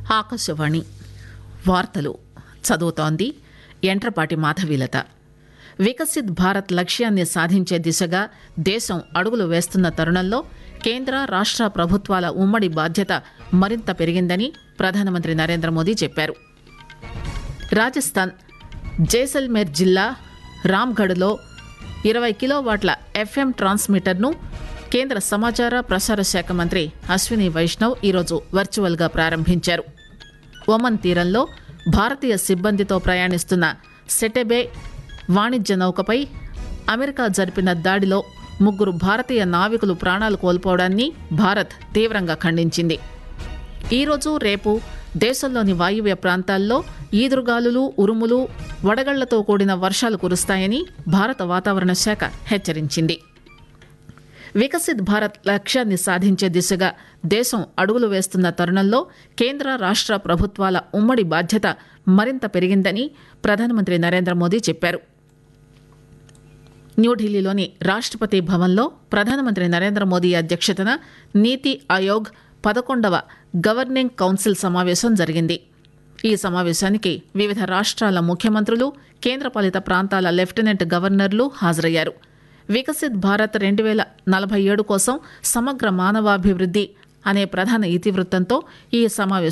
ఆకాశవాణి వార్తలు చదువుతోంది ఎంట్రపాటి మాధవీలత వికసిత్ భారత్ లక్ష్యాన్ని సాధించే దిశగా దేశం అడుగులు వేస్తున్న తరుణంలో కేంద్ర రాష్ట ప్రభుత్వాల ఉమ్మడి బాధ్యత మరింత పెరిగిందని ప్రధానమంత్రి నరేంద్ర మోదీ చెప్పారు రాజస్థాన్ జైసల్మేర్ జిల్లా రామ్గఢ్లో ఇరవై కిలోవాట్ల ఎఫ్ఎం ట్రాన్స్మిటర్ను కేంద్ర సమాచార ప్రసార శాఖ మంత్రి అశ్విని వైష్ణవ్ ఈరోజు వర్చువల్గా ప్రారంభించారు ఒమన్ తీరంలో భారతీయ సిబ్బందితో ప్రయాణిస్తున్న సెటెబే వాణిజ్య నౌకపై అమెరికా జరిపిన దాడిలో ముగ్గురు భారతీయ నావికులు ప్రాణాలు కోల్పోవడాన్ని భారత్ తీవ్రంగా ఖండించింది ఈరోజు రేపు దేశంలోని వాయువ్య ప్రాంతాల్లో ఈదురుగాలులు ఉరుములు వడగళ్లతో కూడిన వర్షాలు కురుస్తాయని భారత వాతావరణ శాఖ హెచ్చరించింది వికసిత్ భారత్ లక్ష్యాన్ని సాధించే దిశగా దేశం అడుగులు వేస్తున్న తరుణంలో కేంద్ర రాష్ట ప్రభుత్వాల ఉమ్మడి బాధ్యత మరింత పెరిగిందని ప్రధానమంత్రి నరేంద్ర మోదీ చెప్పారు న్యూఢిల్లీలోని రాష్టపతి భవన్లో ప్రధానమంత్రి నరేంద్ర మోదీ అధ్యక్షతన నీతి ఆయోగ్ పదకొండవ గవర్నింగ్ కౌన్సిల్ సమావేశం జరిగింది ఈ సమావేశానికి వివిధ రాష్ట్రాల ముఖ్యమంత్రులు కేంద్రపాలిత ప్రాంతాల లెఫ్టినెంట్ గవర్నర్లు హాజరయ్యారు వికసిత్ భారత్ రెండు వేల నలభై ఏడు కోసం సమగ్ర మానవాభివృద్ధి అనే ప్రధాన ఇతివృత్తంతో ఈ సమావేశం